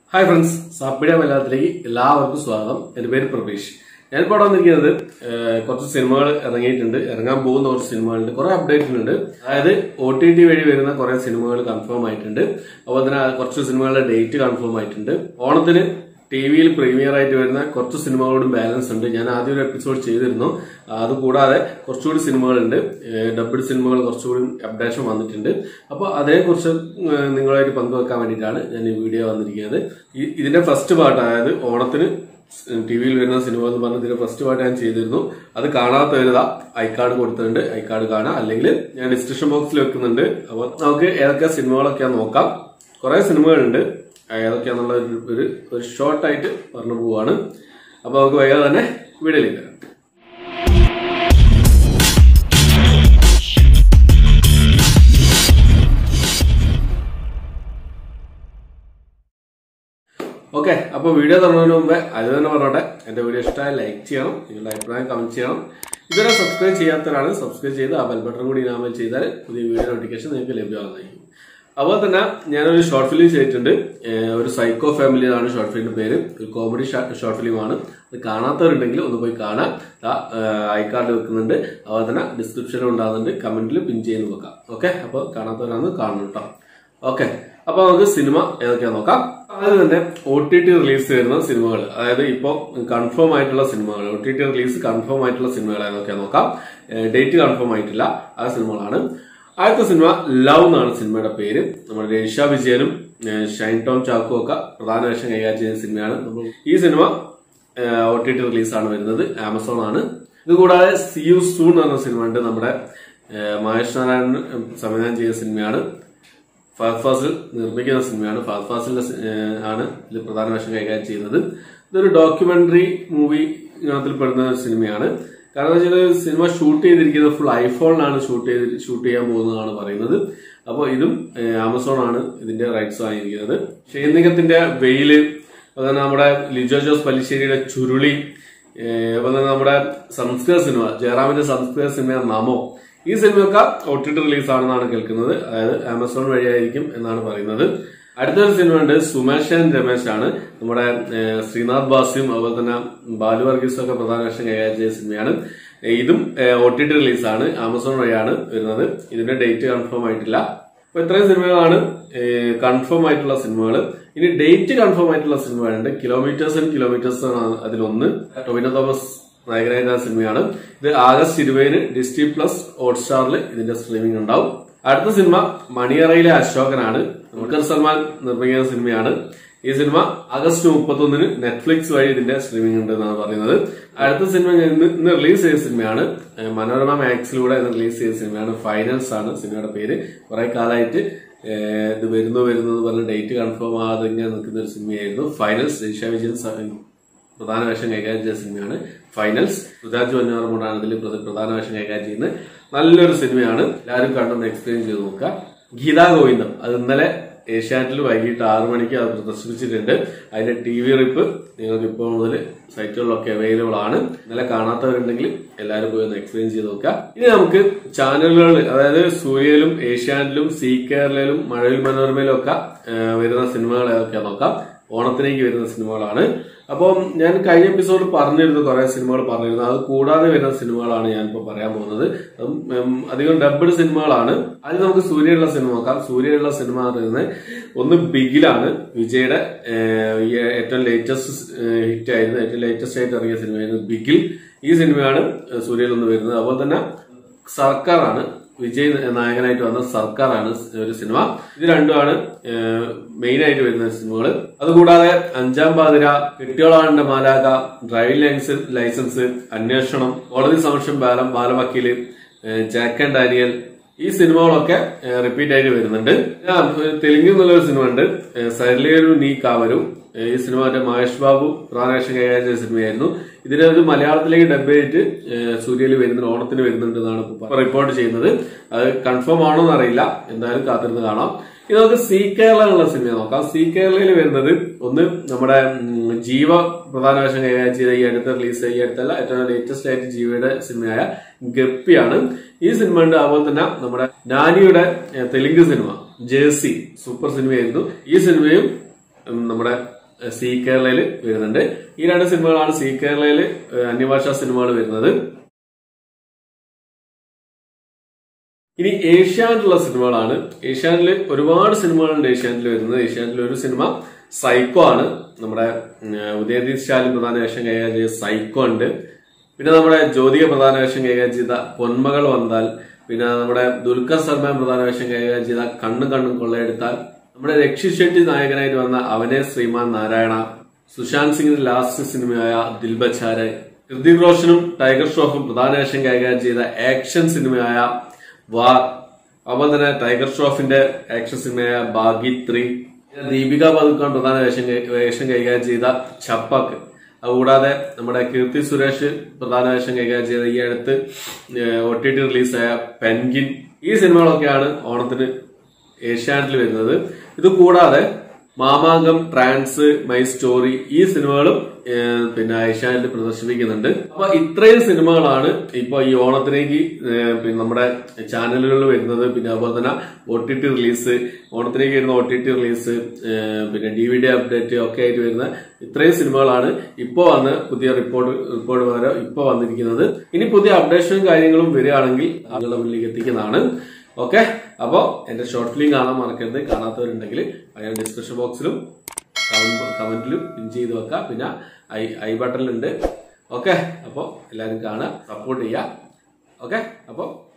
hi friends സാപ്പിഡിയ മലയാളത്തിലേക്ക് എല്ലാവർക്കും സ്വാഗതം എന്റെ പേര് പ്രതീഷ് ഞാനിപ്പോൾ അവിടെ വന്നിരിക്കുന്നത് ഏഹ്, കുറച്ച് സിനിമകൾ ഇറങ്ങിയിട്ടുണ്ട് ഇറങ്ങാൻ പോകുന്ന കുറച്ച് സിനിമകളുണ്ട് കുറെ അപ്ഡേറ്റുകളുണ്ട് അതായത് ഒ ടി ടി വഴി വരുന്ന കുറെ സിനിമകൾ കൺഫേം ആയിട്ടുണ്ട് അതുപോലെ തന്നെ കുറച്ച് സിനിമകളുടെ ഡേറ്റ് കൺഫേം ആയിട്ടുണ്ട് ഓണത്തിന് ടി വിയിൽ പ്രീമിയർ ആയിട്ട് വരുന്ന കുറച്ച് സിനിമകളോടും ബാലൻസ് ഉണ്ട് ഞാൻ ആദ്യം ഒരു എപ്പിസോഡ് ചെയ്തിരുന്നു അത് കൂടാതെ കുറച്ചുകൂടി സിനിമകളുണ്ട് ഡബിൾ സിനിമകൾ കുറച്ചുകൂടി അപ്ഡേഷൻ വന്നിട്ടുണ്ട് അപ്പോൾ അതേക്കുറിച്ച് ഏഹ്, നിങ്ങളുമായിട്ട് പങ്കുവെക്കാൻ വേണ്ടിയിട്ടാണ് ഞാൻ ഈ വീഡിയോ വന്നിരിക്കുന്നത് ഈ- ഇതിന്റെ ഫസ്റ്റ് പാർട്ട് അതായത് ഓണത്തിന് ടി വിയിൽ വരുന്ന സിനിമ എന്ന് പറഞ്ഞ ഇതിന്റെ ഫസ്റ്റ് പാർട്ട് ഞാൻ ചെയ്തിരുന്നു അത് കാണാത്തവരുതാ ഐ കാർഡ് കൊടുത്തിട്ടുണ്ട് ഐ കാർഡ് കാണാം അല്ലെങ്കിൽ ഞാൻ ഡിസ്ക്രിപ്ഷൻ ബോക്സിൽ വെക്കുന്നുണ്ട് അപ്പോൾ നമുക്ക് ഏതൊക്കെ സിനിമകളൊക്കെയാ നോക്കാം കുറെ സിനിമകളുണ്ട് ഏതൊക്കെയാന്നുള്ള ഒരു- ഒരു ഒരു ഷോർട്ടായിട്ട് പറഞ്ഞു പോവാണ് അപ്പൊ നമുക്ക് വേഗം തന്നെ വീഡിയോയിലേക്ക് വരാം ഓക്കെ അപ്പോൾ വീഡിയോ തുടങ്ങുന്നതിന് മുമ്പേ അത് തന്നെ പറഞ്ഞോട്ടെ എന്റെ വീഡിയോ ഇഷ്ടമായി ലൈക്ക് ചെയ്യണം നിങ്ങളുടെ അഭിപ്രായം കമന്റ് ചെയ്യണം ഇതുവരെ സബ്സ്ക്രൈബ് ചെയ്യാത്തവരാണ് സബ്സ്ക്രൈബ് ചെയ്ത് ആ ബെൽ ബട്ടൺ കൂടി ഇനാമൽ ചെയ്താൽ പുതിയ വീഡിയോ നോട്ടിഫിക്കേഷൻ നിങ്ങൾക്ക് ലഭ്യമാകുന്നതായിരിക്കും അതുപോലെ തന്നെ ഞാനൊരു ഷോർട്ട് ഫിലിം ചെയ്തിട്ടുണ്ട് ഏഹ് ഒരു സൈക്കോ ഫാമിലി എന്നാണ് ഷോർട്ട് ഫിലിമിന്റെ പേര് ഒരു കോമഡി ഷോർട്ട് ഫിലിമാണ് അത് കാണാത്തവരുണ്ടെങ്കിൽ ഒന്ന് പോയി കാണാം ഐ കാർഡ് വെക്കുന്നുണ്ട് അതുപോലെ തന്നെ ഡിസ്ക്രിപ്ഷനിൽ ഉണ്ടാകുന്നുണ്ട് കമന്റിൽ പിൻ ചെയ്ത് വെക്കാം ഓക്കെ അപ്പോൾ കാണാത്തവരാണ് കാണണം കേട്ടോ ഓക്കെ അപ്പൊ നമുക്ക് സിനിമ ഏതൊക്കെയാ നോക്കാം അതായത് തന്നെ ഒ ടി ടി റിലീസ് വരുന്ന സിനിമകൾ അതായത് ഇപ്പോ കൺഫേം ആയിട്ടുള്ള സിനിമകൾ O T T release confirm ആയിട്ടുള്ള സിനിമകൾ ഏതൊക്കെയാ നോക്കാം ഡേറ്റ് കൺഫേം ആയിട്ടില്ല ആ സിനിമകളാണ് ആദ്യത്തെ സിനിമ ലവ് എന്നാണ് സിനിമയുടെ പേര് നമ്മുടെ രേഷ വിജയനും ഏഹ് ഷൈൻ ടോം ചാക്കോ ഒക്കെ പ്രധാന വേഷം കൈകാര്യം ചെയ്യുന്ന സിനിമയാണ് നമ്മൾ ഈ സിനിമ ഒ ടി ടി റിലീസാണ് വരുന്നത് ആമസോൺ ആണ് ഇത് കൂടാതെ സി യു സൂൺ എന്ന് പറഞ്ഞ സിനിമ ഉണ്ട് നമ്മുടെ ഏഹ് മഹേഷ് നാരായണൻ സംവിധാനം ചെയ്ത സിനിമയാണ് ഫഹദ് ഫാസിൽ നിർമ്മിക്കുന്ന സിനിമയാണ് ഫഹദ് ഫാസിലിന്റെ സി- ഏഹ് ആണ് ഇതിൽ പ്രധാന വേഷം കൈകാര്യം ചെയ്യുന്നത് ഇതൊരു ഡോക്യുമെന്ററി മൂവി ഇനത്തിൽ പെടുന്ന ഒരു സിനിമയാണ് കാരണം എന്ന് വെച്ചാൽ സിനിമ ഷൂട്ട് ചെയ്തിരിക്കുന്നത് ഫുൾ ഐഫോണിലാണ് ഷൂട്ട് ചെയ്ത് ഷൂട്ട് ചെയ്യാൻ പോകുന്നതാണ് പറയുന്നത് അപ്പോൾ ഇതും ഏഹ് ആമസോൺ ആണ് ഇതിന്റെ റൈറ്റ്സ് വാങ്ങിയിരിക്കുന്നത് ഷെയ്നികത്തിന്റെ വെയില് അതുപോലെ തന്നെ നമ്മുടെ ലിജോ ജോസ് പല്ലിശ്ശേരിയുടെ ചുരുളി ഏഹ് അതുപോലെ തന്നെ നമ്മുടെ സംസ്കൃത സിനിമ ജയറാമിന്റെ സംസ്കൃത സിനിമ നമോ ഈ സിനിമയൊക്കെ ഒ ടി ടി റിലീസ് ആണെന്നാണ് കേൾക്കുന്നത് അതായത് ആമസോൺ വഴിയായിരിക്കും എന്നാണ് പറയുന്നത് അടുത്തൊരു സിനിമ ഉണ്ട് സുമേഷ് ആൻഡ് രമേശ് ആണ് നമ്മുടെ ഏഹ്, ശ്രീനാഥ് ബാസിയും അതുപോലെ തന്നെ ബാലു വർഗീസും ഒക്കെ പ്രധാന വേഷം കൈകാര്യം ചെയ്ത സിനിമയാണ് ഏഹ്, ഇതും ഒ ടി ടി റിലീസാണ് ആമസോൺ വഴിയാണ് വരുന്നത് ഇതിന്റെ ഡേറ്റ് കൺഫേം ആയിട്ടില്ല അപ്പൊ ഇത്രയും സിനിമകളാണ് കൺഫേം ആയിട്ടുള്ള സിനിമകൾ ഇനി ഡേറ്റ് കൺഫേം ആയിട്ടുള്ള സിനിമകളുണ്ട് കിലോമീറ്റേഴ്സ് ആൻഡ് കിലോമീറ്റേഴ്സ് ആണ് അതിലൊന്ന് ടൊവിനോ തോമസ് നായകനായിരുന്ന സിനിമയാണ് ഇത് ആഗസ്റ്റ് ഇരുപതിന് ഡിസ്റ്റി പ്ലസ് ഹോട്ട്സ്റ്റാറിൽ ഇതിന്റെ സ്ട്രീമിംഗ് ഉണ്ടാവും അടുത്ത സിനിമ മണിയറയിലെ അശോകനാണ് ദുൽഖർ സൽമാൻ നിർമ്മിക്കുന്ന സിനിമയാണ് ഈ സിനിമ ആഗസ്റ്റ് മുപ്പത്തൊന്നിന് നെറ്റ്ഫ്ലിക്സ് വഴി ഇതിന്റെ സ്ട്രീമിംഗ് ഉണ്ട് എന്നാണ് പറയുന്നത് അടുത്ത സിനിമ ഇന്ന് ഇന്ന് റിലീസ് ചെയ്ത സിനിമയാണ് ഏഹ് മനോരമ മാക്സിലൂടെ ഇന്ന് റിലീസ് ചെയ്ത സിനിമയാണ് ഫൈനൽസ് ആണ് സിനിമയുടെ പേര് കുറെ കാലമായിട്ട് ഏഹ് ഇത് വരുന്നു വരുന്നു എന്ന് പറഞ്ഞ ഡേറ്റ് കൺഫേം ആകാതെ ഇങ്ങനെ നിൽക്കുന്ന ഒരു സിനിമയായിരുന്നു ഫൈനൽസ് ദിശ വിജയൻ സ- പ്രധാന വേഷം കൈകാര്യം ചെയ്ത സിനിമയാണ് ഫൈനൽസ് ഋതാജ് വന്യാറമൂടാണ് ഇതിൽ പ്രധ- പ്രധാന വേഷം കൈകാര്യം ചെയ്യുന്നത് നല്ലൊരു സിനിമയാണ് എല്ലാവരും കണ്ടൊന്ന് എക്സ്പ്ലെയിൻ ചെയ്ത് നോക്കുക ഗീതാ ഗോവിന്ദം അത് ഇന്നലെ ഏഷ്യാനെറ്റിൽ വൈകിട്ട് ആറു മണിക്ക് അത് പ്രദർശിപ്പിച്ചിട്ടുണ്ട് അതിന്റെ ടി വി റിപ്പ് നിങ്ങൾക്ക് ഇപ്പോൾ മുതൽ സൈറ്റുകളിലൊക്കെ അവൈലബിൾ ആണ് ഇന്നലെ കാണാത്തവരുണ്ടെങ്കിൽ എല്ലാവരും പോയി ഒന്ന് എക്സ്പ്ലെയിൻ ചെയ്ത് നോക്കുക ഇനി നമുക്ക് ചാനലുകളിൽ അതായത് സൂര്യയിലും ഏഷ്യാനെറ്റിലും സി കേരളയിലും മഴവിൽ മനോരമയിലും ഒക്കെ ഏഹ്, വരുന്ന സിനിമകൾ ഏതൊക്കെയാ നോക്കാം ഓണത്തിലേക്ക് വരുന്ന സിനിമകളാണ് അപ്പം ഞാൻ കഴിഞ്ഞ എപ്പിസോഡിൽ പറഞ്ഞിരുന്നു കുറെ സിനിമകൾ പറഞ്ഞിരുന്നു അത് കൂടാതെ വരുന്ന സിനിമകളാണ് ഞാനിപ്പോൾ പറയാൻ പോകുന്നത് ഉം, ഉം, അധികം ഡബിൾ സിനിമകളാണ് ആദ്യം നമുക്ക് സൂര്യയുള്ള സിനിമ നോക്കാം സൂര്യയുള്ള സിനിമ എന്ന് പറയുന്നത് ഒന്ന് ബിഗിലാണ് വിജയുടെ ഏഹ്, ഈ ഏറ്റവും ലേറ്റസ്റ്റ് ഹിറ്റ് ആയിരുന്നു ഏറ്റവും ലേറ്റസ്റ്റ് ആയിട്ട് ഇറങ്ങിയ സിനിമയായിരുന്നു ബിഗിൽ ഈ സിനിമയാണ് സൂര്യയിൽ ഒന്ന് വരുന്നത് അതുപോലെ തന്നെ സർക്കാരാണ് വിജയ് നായകനായിട്ട് വന്ന സർക്കാരാണ് ഒരു സിനിമ ഇത് രണ്ടുമാണ് മെയിൻ ആയിട്ട് വരുന്ന സിനിമകൾ അതുകൂടാതെ അഞ്ചാം പാതിര കെട്ടിയോളാണ്ട മാലാക ഡ്രൈവിംഗ് ലൈസൻസ് ലൈസൻസ് അന്വേഷണം കോടതി സമക്ഷം ബാലം ബാലവക്കീല് ഏഹ് ജാക്ക് ആൻഡ് ഡാനിയൽ ഈ സിനിമകളൊക്കെ റിപ്പീറ്റ് ആയിട്ട് വരുന്നുണ്ട് ആ, തെലുങ്കിൽ നിന്നുള്ളൊരു സിനിമ ഉണ്ട് ഏഹ് സരലേരു നീ കാവരു ഏഹ് ഈ സിനിമ മറ്റേ മഹേഷ് ബാബു പ്രാണേഷൻ കൈകാര്യം ചെയ്ത സിനിമയായിരുന്നു ഇതിനെ ഒരു മലയാളത്തിലേക്ക് ഡബ് ചെയ്തിട്ട് ഏഹ് സൂര്യയിൽ വരുന്നുണ്ട് ഓണത്തിന് വരുന്നുണ്ട് എന്നാണ് ഇപ്പൊ റിപ്പോർട്ട് ചെയ്യുന്നത് അത് കൺഫേം ആണോ എന്നറിയില്ല എന്തായാലും കാത്തിരുന്ന് കാണാം ഇനി നമുക്ക് സി കേരള എന്നുള്ള സിനിമ നോക്കാം സി കേരളയിൽ വരുന്നത് ഒന്ന് നമ്മുടെ ഉം, ജീവ പ്രധാന വേഷം കൈകാര്യം ചെയ്ത ഈ അടുത്ത റിലീസ് ഈ അടുത്തല്ല ഏറ്റവും ലേറ്റസ്റ്റ് ആയിട്ട് ജീവയുടെ സിനിമയായ ഗപ്പിയാണ് ഈ സിനിമ ഉണ്ട് അതുപോലെ തന്നെ നമ്മുടെ നാനിയുടെ ഏഹ്, തെലുങ്ക് സിനിമ ജേഴ്സി സൂപ്പർ സിനിമയായിരുന്നു ഈ സിനിമയും ഉം, നമ്മുടെ ഏഹ്, സി കേരളയിൽ വരുന്നുണ്ട് ഈ രണ്ട് സിനിമകളാണ് സി കേരളയിൽ ഏഹ്, അന്യഭാഷാ സിനിമകൾ വരുന്നത് ഇനി ഏഷ്യാനിലുള്ള സിനിമകളാണ് ഏഷ്യാനിൽ ഒരുപാട് സിനിമകളുണ്ട് ഏഷ്യാനിൽ വരുന്നത് ഏഷ്യാനിൽ ഒരു സിനിമ സൈക്കോ ആണ് നമ്മുടെ ഉം, ഉദയദീപ് ശാലിൻ പ്രധാന വേഷം കൈകാര്യം ചെയ്ത സൈക്കോ ഉണ്ട് പിന്നെ നമ്മുടെ ജ്യോതിക പ്രധാന വേഷം കൈകാര്യം ചെയ്ത പൊന്മകൾ വന്നാൽ പിന്നെ നമ്മുടെ ദുൽഖർ സൽമാൻ പ്രധാന വേഷം കൈകാര്യം ചെയ്ത കണ്ണും കണ്ണും കൊള്ളയെടുത്താൽ നമ്മുടെ രക്ഷി ഷെട്ടി നായകനായിട്ട് വന്ന അവനെ ശ്രീമാൻ നാരായണ സുശാന്ത് സിംഗിന്റെ ലാസ്റ്റ് സിനിമയായ ദിൽ ബച്ചാരെ ഹൃതിക് റോഷനും ടൈഗർ ഷ്രോഫും പ്രധാന വേഷം കൈകാര്യം ചെയ്ത ആക്ഷൻ സിനിമയായ വാർ അതുപോലെ തന്നെ ടൈഗർ ഷ്രോഫിന്റെ ആക്ഷൻ സിനിമയായ ബാഗി ത്രീ ദീപിക പതുക്കാൻ പ്രധാന വേഷം കൈ- വേഷം കൈകാര്യം ചെയ്ത ചപ്പക്ക് അതുകൂടാതെ നമ്മുടെ കീർത്തി സുരേഷ് പ്രധാന വേഷം കൈകാര്യം ചെയ്ത ഈ അടുത്ത് ഒ ടി ടി റിലീസായ പെൻഗിൻ ഈ സിനിമകളൊക്കെയാണ് ഓണത്തിന് ഏഷ്യാനെറ്റിൽ വരുന്നത് ഇത് കൂടാതെ മാമാങ്കം ട്രാൻസ് മൈ സ്റ്റോറി ഈ സിനിമകളും ഏഹ്, പിന്നെ ഏഷ്യാനെറ്റിൽ പ്രദർശിപ്പിക്കുന്നുണ്ട് അപ്പൊ ഇത്രയും സിനിമകളാണ് ഇപ്പൊ ഈ ഓണത്തിലേക്ക് ഏഹ്, പിന്നെ നമ്മുടെ ചാനലുകളിൽ വരുന്നത് പിന്നെ അതുപോലെ തന്നെ ഒ ടി ടി റിലീസ് ഓണത്തിലേക്ക് വരുന്ന ഒ ടി ടി റിലീസ് ഏഹ്, പിന്നെ ഡി വി ഡി അപ്ഡേറ്റ് ഒക്കെ ആയിട്ട് വരുന്ന ഇത്രയും സിനിമകളാണ് ഇപ്പോ വന്ന് പുതിയ റിപ്പോർട്ട് റിപ്പോർട്ട് വരെ ഇപ്പൊ വന്നിരിക്കുന്നത് ഇനി പുതിയ അപ്ഡേഷനും കാര്യങ്ങളും വരികയാണെങ്കിൽ ആളുകളുടെ മുന്നിലേക്ക് എത്തിക്കുന്നതാണ് ഓക്കെ അപ്പോ എന്റെ ഷോർട്ട് ഫിലിം കാണാൻ മറക്കരുത് കാണാത്തവരുണ്ടെങ്കിൽ അതിന്റെ ഡിസ്ക്രിപ്ഷൻ ബോക്സിലും കമന്റിലും പിൻ ചെയ്ത് വെക്കാം പിന്നെ ഐ ഐ ബട്ടണിലുണ്ട് ഓക്കെ അപ്പോൾ എല്ലാവരും കാണുക സപ്പോർട്ട് ചെയ്യുക ഓക്കെ അപ്പോൾ